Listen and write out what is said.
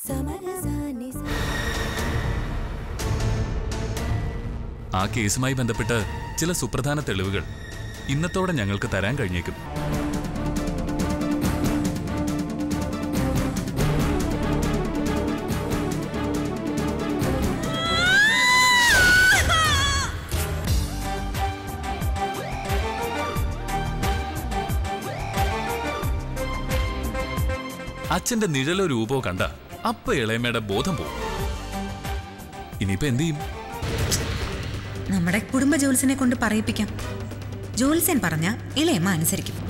ആ കേസുമായി ബന്ധപ്പെട്ട് ചില സുപ്രധാന തെളിവുകൾ ഇന്നത്തോടെ ഞങ്ങൾക്ക് തരാൻ കഴിഞ്ഞേക്കും അച്ഛന്റെ നിഴലോ രൂപോ കണ്ട അപ്പ ഇളയമ്മയുടെ ബോധം പോകും ഇനിയിപ്പോ എന്ത് ചെയ്യും നമ്മുടെ കുടുംബ ജോത്സ്യനെ കൊണ്ട് പറയിപ്പിക്കാം ജോത്സ്യൻ പറഞ്ഞ ഇളയമ്മ അനുസരിക്കും